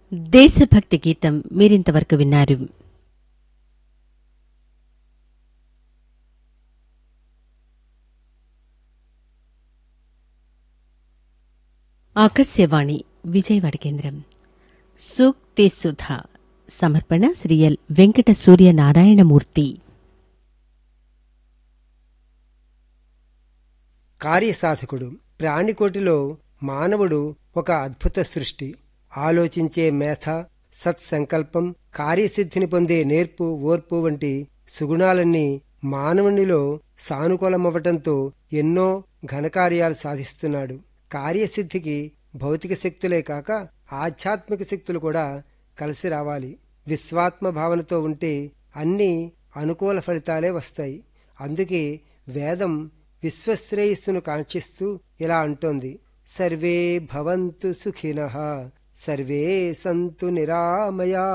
దేశభక్తి గీతం మీరింతవరకు విన్నారు ఆకాశవాణి విజయవాడ కేంద్రం సూక్తి సుధ సమర్పణ శ్రీ ఎల్ వెంకట సూర్య నారాయణమూర్తి కార్యసాధకుడు ప్రాణికోటిలో మానవుడు ఒక అద్భుత సృష్టి ఆలోచించే మేధ సత్సంకల్పం కార్యసిద్ధిని పొందే నేర్పు ఓర్పు వంటి సుగుణాలన్నీ మానవునిలో సానుకూలమవ్వటంతో ఎన్నో ఘనకార్యాలు సాధిస్తున్నాడు కార్యసిద్ధికి భౌతిక శక్తులే కాక ఆధ్యాత్మిక శక్తులు కూడా కలిసి రావాలి విశ్వాత్మ భావనతో ఉంటే అన్ని అనుకూల ఫలితాలే వస్తాయి అందుకే వేదం విశ్వశ్రేయస్సును కాంక్షిస్తూ ఇలా అంటోంది సర్వే భవంతు సుఖినః సర్వే సంతు నిరామయా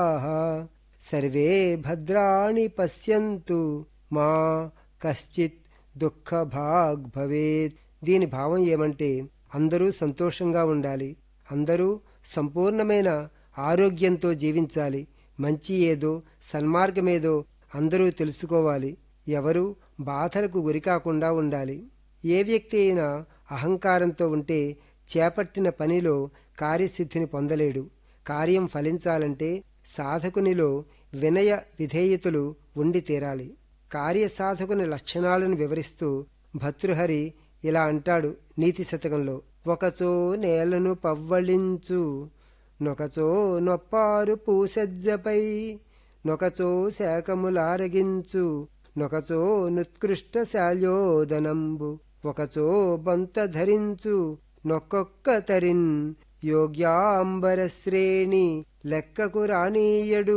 సర్వే భద్రాణి పశ్యంతు మా కశ్చిత్ దుఃఖ భాగ్ భవేత్ దీని భావం ఏమంటే అందరూ సంతోషంగా ఉండాలి అందరూ సంపూర్ణమైన ఆరోగ్యంతో జీవించాలి మంచి ఏదో సన్మార్గమేదో అందరూ తెలుసుకోవాలి ఎవరు బాధలకు గురికాకుండా ఉండాలి ఏ వ్యక్తి అయినా అహంకారంతో ఉంటే చేపట్టిన పనిలో కార్యసిద్ధిని పొందలేడు కార్యం ఫలించాలంటే సాధకునిలో వినయ విధేయతలు ఉండి తీరాలి కార్యసాధకుని లక్షణాలను వివరిస్తూ భతృహరి ఇలా అంటాడు నీతి శతకంలో ఒకచో నేలను పవ్వళించు నొకచో నొప్పారు పూసజ్జపై నొకచో శాఖములారగించు నొకచో నుత్కృష్ట శాల్యోదనంబు ఒకచో బొంత ధరించు నొక్కొక్క తరిన్ యోగ్యాంబర శ్రేణి లెక్కకు రానీయడు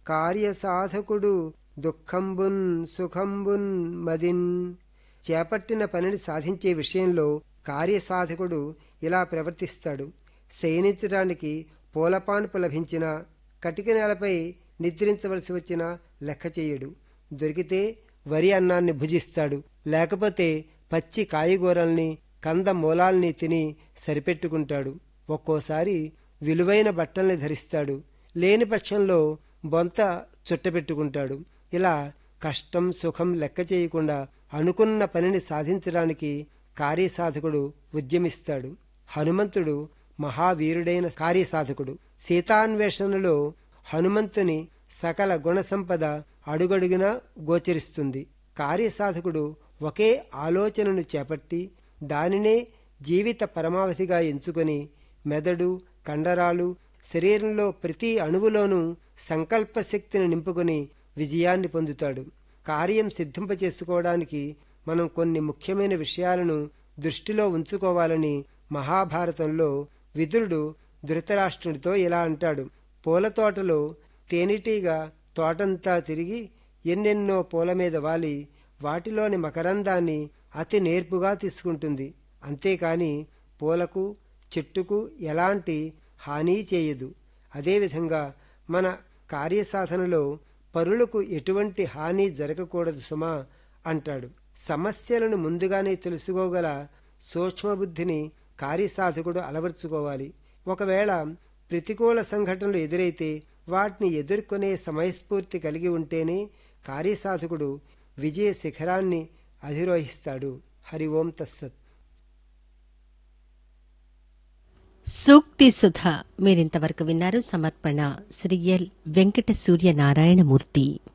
కార్యసాధకుడు దుఃఖంబున్ సుఖంబున్ మదిన్ చేపట్టిన పనిని సాధించే విషయంలో కార్యసాధకుడు ఇలా ప్రవర్తిస్తాడు శయనించడానికి పూలపాన్పు లభించిన కటిక నేలపై నిద్రించవలసి వచ్చినా లెక్క చేయడు దొరికితే వరి అన్నాన్ని భుజిస్తాడు లేకపోతే పచ్చి కాయగూరల్ని కంద మూలాల్ని తిని సరిపెట్టుకుంటాడు ఒక్కోసారి విలువైన బట్టల్ని ధరిస్తాడు లేని పక్షంలో బొంత చుట్టపెట్టుకుంటాడు ఇలా కష్టం సుఖం లెక్క చేయకుండా అనుకున్న పనిని సాధించడానికి కార్యసాధకుడు ఉద్యమిస్తాడు హనుమంతుడు మహావీరుడైన కార్యసాధకుడు సీతాన్వేషణలో హనుమంతుని సకల గుణ సంపద అడుగడుగునా గోచరిస్తుంది కార్యసాధకుడు ఒకే ఆలోచనను చేపట్టి దానినే జీవిత పరమావధిగా ఎంచుకొని మెదడు కండరాలు శరీరంలో ప్రతి అణువులోనూ సంకల్ప శక్తిని నింపుకొని విజయాన్ని పొందుతాడు కార్యం సిద్ధింపచేసుకోవడానికి మనం కొన్ని ముఖ్యమైన విషయాలను దృష్టిలో ఉంచుకోవాలని మహాభారతంలో విదురుడు ధృతరాష్ట్రుడితో ఇలా అంటాడు పూల తోటలో తేనెటీగా తోటంతా తిరిగి ఎన్నెన్నో పూల మీద వాలి వాటిలోని మకరందాన్ని అతి నేర్పుగా తీసుకుంటుంది అంతేకాని పూలకు చెట్టుకు ఎలాంటి హాని చేయదు అదేవిధంగా మన కార్యసాధనలో పరులకు ఎటువంటి హాని జరగకూడదు సుమా అంటాడు సమస్యలను ముందుగానే తెలుసుకోగల సూక్ష్మబుద్ధిని కార్యసాధకుడు అలవర్చుకోవాలి ఒకవేళ ప్రతికూల సంఘటనలు ఎదురైతే వాటిని ఎదుర్కొనే సమయస్ఫూర్తి కలిగి ఉంటేనే కార్యసాధకుడు విజయ శిఖరాన్ని అధిరోహిస్తాడు హరి ఓం తస్సత్ సూక్తి సుధ మీరింతవరకు విన్నారు సమర్పణ శ్రీ ఎల్ వెంకట సూర్య నారాయణమూర్తి